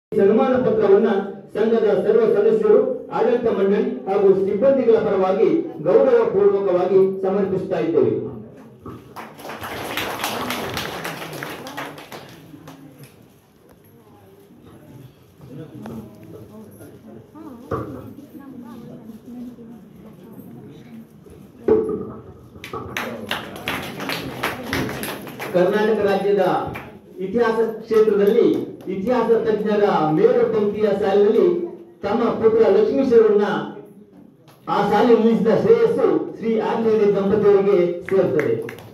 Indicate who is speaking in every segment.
Speaker 1: ಸನ್ಮಾನ ಪತ್ರವನ್ನ ಸಂಘದ ಸರ್ವ ಸದಸ್ಯರು ಆಡಳಿತ ಮಂಡಳಿ ಹಾಗೂ ಸಿಬ್ಬಂದಿಗಳ ಪರವಾಗಿ ಗೌರವ ಪೂರ್ವಕವಾಗಿ ಸಮರ್ಪಿಸುತ್ತಾ ಇದ್ದೇವೆ ಕರ್ನಾಟಕ ರಾಜ್ಯದ ಇತಿಹಾಸ ಕ್ಷೇತ್ರದಲ್ಲಿ ಇತಿಹಾಸ ತಜ್ಞರ ಮೇರು ಪಂಕ್ತಿಯ ಸಾಲಿನಲ್ಲಿ ತಮ್ಮ ಪುತ್ರ ಲಕ್ಷ್ಮೀಶ್ವರನ್ನ ಆ ಸಾಲಿ ನಿಲ್ಲಿಸಿದ ಶ್ರೇಯಸ್ಸು ಶ್ರೀ ಆಂಜನೇಯ ದಂಪತಿಯವರಿಗೆ ಸೇರುತ್ತದೆ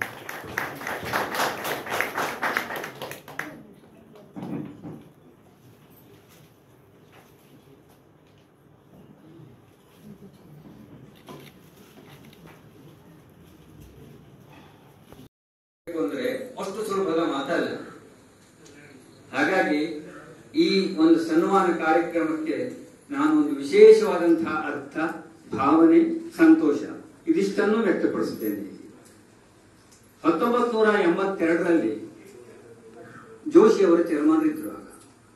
Speaker 2: ಅಂದ್ರೆ ಅಷ್ಟು ಸುಲಭದ ಮಾತಲ್ಲ ಹಾಗಾಗಿ ಈ ಒಂದು ಸನ್ಮಾನ ಕಾರ್ಯಕ್ರಮಕ್ಕೆ ನಾನು ಒಂದು ವಿಶೇಷವಾದಂತಹ ಅರ್ಥ ಭಾವನೆ ಸಂತೋಷ ಇದಿಷ್ಟನ್ನು ವ್ಯಕ್ತಪಡಿಸುತ್ತೇನೆ ಹತ್ತೊಂಬತ್ ನೂರ ಎಂಬತ್ತೆರಡರಲ್ಲಿ ಜೋಶಿಯವರು ತೀರ್ಮಾನಿದ್ರು ಆಗ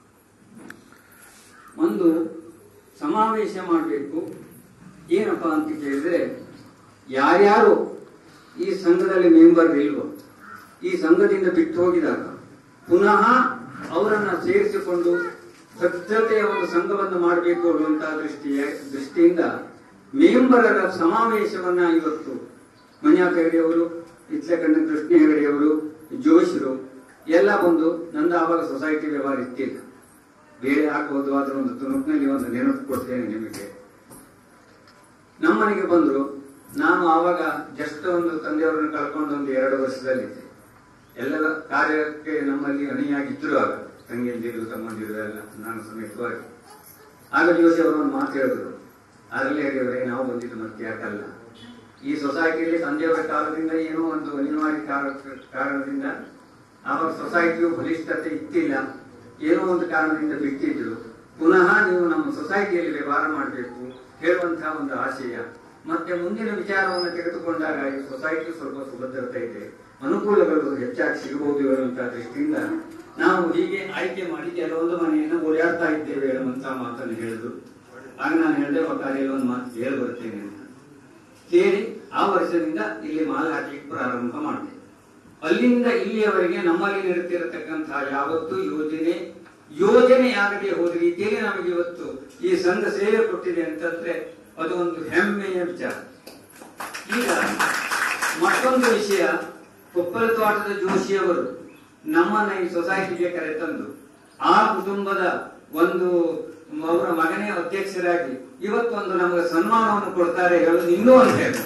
Speaker 2: ಒಂದು ಸಮಾವೇಶ ಮಾಡಬೇಕು ಏನಪ್ಪಾ ಅಂತ ಕೇಳಿದ್ರೆ ಯಾರ್ಯಾರು ಈ ಸಂಘದಲ್ಲಿ ಮೆಂಬರ್ ಇಲ್ವೋ ಈ ಸಂಘದಿಂದ ಬಿಟ್ಟು ಹೋಗಿದಾಗ ಪುನಃ ಅವರನ್ನ ಸೇರಿಸಿಕೊಂಡು ಭದ್ರತೆಯ ಒಂದು ಸಂಘವನ್ನು ಮಾಡಬೇಕು ಅನ್ನುವಂತಹ ದೃಷ್ಟಿಯ ದೃಷ್ಟಿಯಿಂದ ಮೆಂಬರರ ಸಮಾವೇಶವನ್ನ ಇವತ್ತು ಮನ್ಯಾಕ ಹೆಗಡೆಯವರು ಇತ್ಲೆ ಕಂಡ ಕೃಷ್ಣ ಹೆಗಡೆಯವರು ಜೋಶರು ಎಲ್ಲ ಬಂದು ನಂದು ಆವಾಗ ಸೊಸೈಟಿ ವ್ಯವಹಾರ ಇತ್ತಿಲ್ಲ ಬೇರೆ ಹಾಕಬಹುದು ಅದರ ಒಂದು ತುಣುಕಿನಲ್ಲಿ ಒಂದು ನೆನಪು ಕೊಡ್ತೇನೆ ನಿಮಗೆ ನಮ್ಮನೆಗೆ ಬಂದ್ರು ನಾನು ಆವಾಗ ಜಸ್ಟ್ ಒಂದು ತಂದೆಯವರನ್ನು ಕಳ್ಕೊಂಡು ಒಂದು ಎರಡು ವರ್ಷದಲ್ಲಿದ್ದೆ ಎಲ್ಲ ಕಾರ್ಯಕ್ಕೆ ನಮ್ಮಲ್ಲಿ ಅಣಿಯಾಗಿದ್ರು ಆಗ ತಂಗಿಯಂದಿರು ತಮ್ಮಂದಿರು ಎಲ್ಲ ನಾನು ಸಮೇತವಾಗಿ ಆಗ ಜೋಶಿ ಅವರು ಒಂದು ಮಾತು ಹೇಳಿದ್ರು ಅದರಲ್ಲಿ ಹೇಳಿದ್ರೆ ನಾವು ಬಂದಿದ್ದು ಮತ್ತೆ ಯಾಕಲ್ಲ ಈ ಸೊಸೈಟಿಯಲ್ಲಿ ತಂದೆಯವರ ಕಾಲದಿಂದ ಏನೋ ಒಂದು ಅನಿವಾರ್ಯ ಕಾರಣ- ಕಾರಣದಿಂದ ಆವಾಗ ಸೊಸೈಟಿಯು ಬಲಿಷ್ಠತೆ ಇತ್ತಿಲ್ಲ ಏನೋ ಒಂದು ಕಾರಣದಿಂದ ಬಿಟ್ಟಿದ್ರು ಪುನಃ ನೀವು ನಮ್ಮ ಸೊಸೈಟಿಯಲ್ಲಿ ವ್ಯವಹಾರ ಮಾಡಬೇಕು ಹೇಳುವಂತಹ ಒಂದು ಆಶಯ ಮತ್ತೆ ಮುಂದಿನ ವಿಚಾರವನ್ನು ತೆಗೆದುಕೊಂಡಾಗ ಈ ಸೊಸೈಟಿ ಸ್ವಲ್ಪ ಸುಭದ್ರತೆ ಇದೆ ಅನುಕೂಲಗಳು ಹೆಚ್ಚಾಗಿ ಸಿಗಬಹುದು ಎನ್ನುವಂತಹ ದೃಷ್ಟಿಯಿಂದ ನಾವು ಹೀಗೆ ಆಯ್ಕೆ ಮಾಡಿ ಕೆಲವೊಂದು ಮನೆಯನ್ನು ಓಡಾಡ್ತಾ ಇದ್ದೇವೆ ಎನ್ನುವಂತಹ ಮಾತನ್ನು ಹೇಳಿದ್ರು ಆಗ ನಾನು ಹೇಳಿದೆ ಒಟ್ಟಾರೆ ಒಂದು ಮಾತು ಹೇಳಿ ಬರ್ತೇನೆ ಅಂತ ಹೇಳಿ ಆ ವರ್ಷದಿಂದ ಇಲ್ಲಿ ಮಾಲ್ ಹಾಕ್ಲಿಕ್ಕೆ ಪ್ರಾರಂಭ ಮಾಡಿದೆ ಅಲ್ಲಿಂದ ಇಲ್ಲಿಯವರೆಗೆ ನಮ್ಮಲ್ಲಿ ನಡೆತಿರತಕ್ಕಂತಹ ಯಾವತ್ತು ಯೋಜನೆ ಯೋಜನೆ ಆಗದೆ ಹೋದ ರೀತಿಯಲ್ಲಿ ನಮಗೆ ಇವತ್ತು ಈ ಸಂಘ ಸೇವೆ ಕೊಟ್ಟಿದೆ ಅಂತಂದ್ರೆ ಅದು ಒಂದು ಹೆಮ್ಮೆಯ ವಿಚಾರ ಈಗ ಮತ್ತೊಂದು ವಿಷಯ ಕೊಪ್ಪಳ ತೋಟದ ಜೋಶಿಯವರು ನಮ್ಮನ್ನ ಈ ಸೊಸೈಟಿಗೆ ಕರೆತಂದು ಆ ಕುಟುಂಬದ ಒಂದು ಅವರ ಮಗನೇ ಅಧ್ಯಕ್ಷರಾಗಿ ಇವತ್ತೊಂದು ನಮಗೆ ಸನ್ಮಾನವನ್ನು ಕೊಡ್ತಾರೆ ಹೇಳೋದು ಇನ್ನೂ ಅಂತ ಹೇಳಿ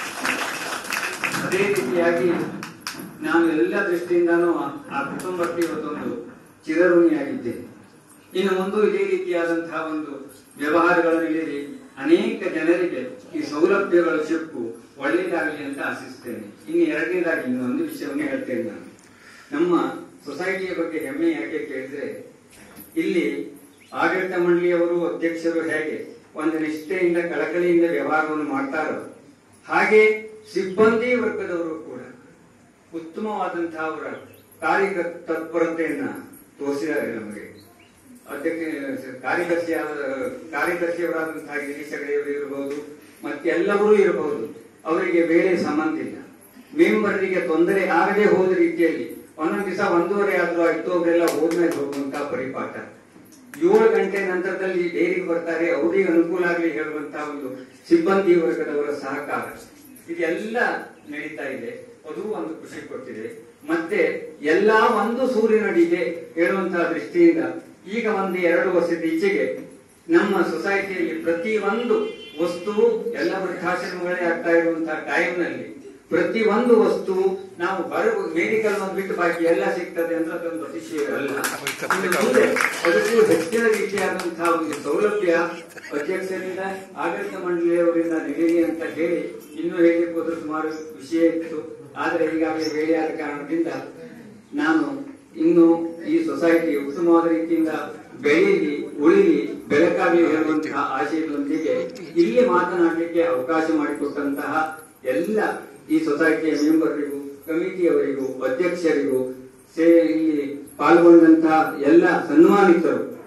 Speaker 2: ಅದೇ ರೀತಿಯಾಗಿ ನಾನು ಎಲ್ಲ ದೃಷ್ಟಿಯಿಂದಾನು ಆ- ಆ ಕುಟುಂಬಕ್ಕೆ ಇವತ್ತೊಂದು ಚಿರಋಣಿಯಾಗಿದ್ದೇನೆ ಇನ್ನು ಮುಂದೆ ಇದೇ ರೀತಿಯಾದಂತಹ ಒಂದು ವ್ಯವಹಾರಗಳು ನಡೆದಿ ಅನೇಕ ಜನರಿಗೆ ಈ ಸೌಲಭ್ಯಗಳು ಸಿಕ್ಕು ಒಳ್ಳೆಯದಾಗಲಿ ಅಂತ ಆಶಿಸ್ತೇನೆ ಇನ್ನು ಎರಡನೇದಾಗಿ ಇನ್ನೊಂದು ವಿಷಯವನ್ನು ಹೇಳ್ತೇನೆ ನಾನು ನಮ್ಮ ಸೊಸೈಟಿಯ ಬಗ್ಗೆ ಹೆಮ್ಮೆ ಯಾಕೆ ಕೇಳಿದ್ರೆ ಇಲ್ಲಿ ಆಡಳಿತ ಮಂಡಳಿಯವರು ಅಧ್ಯಕ್ಷರು ಹೇಗೆ ಒಂದು ನಿಷ್ಠೆಯಿಂದ ಕಳಕಳಿಯಿಂದ ವ್ಯವಹಾರವನ್ನು ಮಾಡ್ತಾರೋ ಹಾಗೆ ಸಿಬ್ಬಂದಿ ವರ್ಗದವರು ಕೂಡ ಉತ್ತಮವಾದಂತಹ ಅವರ ಕಾರ್ಯ ತತ್ಪರತೆಯನ್ನ ತೋರಿಸಿದ್ದಾರೆ ನಮಗೆ ಅಧ್ಯಕ್ಷ ಕಾರ್ಯದರ್ಶಿಯಾದ ಕಾರ್ಯದರ್ಶಿಯವರಾದಂತಹ ಗಿರೀಶ್ ಹೆಗಡೆಯವರು ಇರಬಹುದು ಮತ್ತೆಲ್ಲರೂ ಇರಬಹುದು ಅವರಿಗೆ ಬೇರೆ ಸಂಬಂಧ ಇಲ್ಲ ಮೆಂಬರ್ರಿಗೆ ತೊಂದರೆ ಆಗದೆ ಹೋದ ರೀತಿಯಲ್ಲಿ ಒಂದೊಂದು ದಿವಸ ಒಂದೂವರೆ ಆದ್ರೂ ಆಯ್ತು ಅವರೆಲ್ಲ ಹೋದ್ಮೇಲೆ ಹೋಗುವಂತಹ ಪರಿಪಾಠ ಏಳು ಗಂಟೆ ನಂತರದಲ್ಲಿ ಡೈರಿಗೆ ಬರ್ತಾರೆ ಅವರಿಗೆ ಅನುಕೂಲ ಆಗಲಿ ಹೇಳುವಂತಹ ಒಂದು ಸಿಬ್ಬಂದಿ ವರ್ಗದವರ ಸಹಕಾರ ಇದೆಲ್ಲ ನಡೀತಾ ಇದೆ ಅದು ಒಂದು ಖುಷಿ ಕೊಟ್ಟಿದೆ ಮತ್ತೆ ಎಲ್ಲಾ ಒಂದು ಸೂರ್ಯನಡಿಗೆ ಹೇಳುವಂತಹ ದೃಷ್ಟಿಯಿಂದ ಈಗ ಒಂದು ಎರಡು ವರ್ಷದ ಈಚೆಗೆ ನಮ್ಮ ಸೊಸೈಟಿಯಲ್ಲಿ ಪ್ರತಿ ಒಂದು ವಸ್ತು ಎಲ್ಲ ವೃದ್ಧಾಶ್ರಮಗಳೇ ಆಗ್ತಾ ಇರುವಂತಹ ಟೈಮ್ನಲ್ಲಿ ಪ್ರತಿ ಒಂದು ವಸ್ತು ನಾವು ಹೊರ ಮೆಡಿಕಲ್ ಒಂದು ಬಿಟ್ಟು ಬಾಕಿ ಎಲ್ಲ ಸಿಗ್ತದೆ ಅಂದ್ರೆ ಅದೊಂದು ಅತಿಶಯ ಅಲ್ಲ ಇನ್ನು ಮುಂದೆ ಅದಕ್ಕೂ ಹೆಚ್ಚಿನ ರೀತಿಯಾದಂತಹ ಒಂದು ಸೌಲಭ್ಯ ಅಧ್ಯಕ್ಷರಿಂದ ಆಡಳಿತ ಮಂಡಳಿಯವರಿಂದ ನೀಡಿ ಅಂತ ಹೇಳಿ ಇನ್ನೂ ಹೇಳಲಿಕ್ಕೆ ಹೋದ್ರೆ ಸುಮಾರು ವಿಷಯ ಇತ್ತು ಆದರೆ ಈಗಾಗಲೇ ಬೇರೆ ಆದ ಕಾರಣದಿಂದ ನಾನು ಇನ್ನು ಈ ಸೊಸೈಟಿ ಉತ್ತಮವಾದ ರೀತಿಯಿಂದ ಬೆಳೀಲಿ ಉಳಿಲಿ ಬೆಳಕಾಗಲಿ ಹೇಳುವಂತಹ ಆಶಯದೊಂದಿಗೆ ಇಲ್ಲಿ ಮಾತನಾಡಲಿಕ್ಕೆ ಅವಕಾಶ ಮಾಡಿಕೊಟ್ಟಂತಹ ಎಲ್ಲ ಈ ಸೊಸೈಟಿಯ ಮೆಂಬರ್ರಿಗೂ ಕಮಿಟಿಯವರಿಗೂ ಅಧ್ಯಕ್ಷರಿಗೂ ಸೇ ಇಲ್ಲಿ ಪಾಲ್ಗೊಂಡಂತಹ ಎಲ್ಲ ಸನ್ಮಾನಿತರು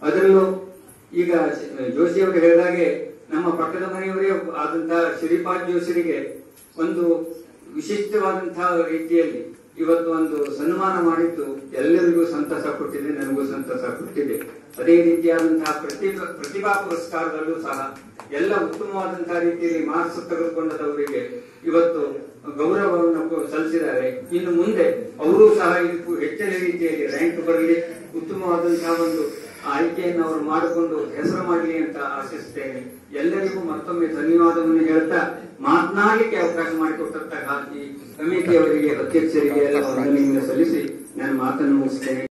Speaker 2: ಅದರಲ್ಲೂ ಈಗ ಜೋಶಿ ಅವರು ಹೇಳಿದಾಗೆ ನಮ್ಮ ಪಕ್ಕದ ಮನೆಯವರೇ ಆದಂತಹ ಶ್ರೀಪಾದ್ ಜೋಶಿರಿಗೆ ಒಂದು ವಿಶಿಷ್ಟವಾದಂತಹ ರೀತಿಯಲ್ಲಿ ಇವತ್ತು ಒಂದು ಸನ್ಮಾನ ಮಾಡಿದ್ದು ಎಲ್ಲರಿಗೂ ಸಂತಸ ಕೊಟ್ಟಿದೆ ನನಗೂ ಸಂತಸ ಕೊಟ್ಟಿದೆ ಅದೇ ರೀತಿಯಾದಂತಹ ಪ್ರತಿಭಾ ಪ್ರತಿಭಾ ಪುರಸ್ಕಾರದಲ್ಲೂ ಸಹ ಎಲ್ಲ ಉತ್ತಮವಾದಂತಹ ರೀತಿಯಲ್ಲಿ ಮಾರ್ಕ್ಸ್ ತೆಗೆದುಕೊಂಡದವರಿಗೆ ಇವತ್ತು ಗೌರವವನ್ನು ಕೊ- ಸಲ್ಲಿಸಿದ್ದಾರೆ ಇನ್ನು ಮುಂದೆ ಅವರು ಸಹ ಇದಕ್ಕೂ ಹೆಚ್ಚಿನ ರೀತಿಯಲ್ಲಿ ರ್ಯಾಂಕ್ ಬರಲಿ ಉತ್ತಮವಾದಂತಹ ಒಂದು ಆಯ್ಕೆಯನ್ನು ಅವರು ಮಾಡಿಕೊಂಡು ಹೆಸರು ಮಾಡಲಿ ಅಂತ ಆಶಿಸ್ತೇನೆ ಎಲ್ಲರಿಗೂ ಮತ್ತೊಮ್ಮೆ ಧನ್ಯವಾದವನ್ನು ಹೇಳ್ತಾ ಮಾತನಾಡಲಿಕ್ಕೆ ಅವಕಾಶ ಮಾಡಿಕೊಟ್ಟಂತಹ ಈ ಕಮಿಟಿಯವರಿಗೆ ಅಧ್ಯಕ್ಷರಿಗೆ ಎಲ್ಲ ವಂದನೆಯನ್ನು ಸಲ್ಲಿಸಿ ನಾನು ಮಾತನ್ನು ಮುಗಿಸ್ತೇನೆ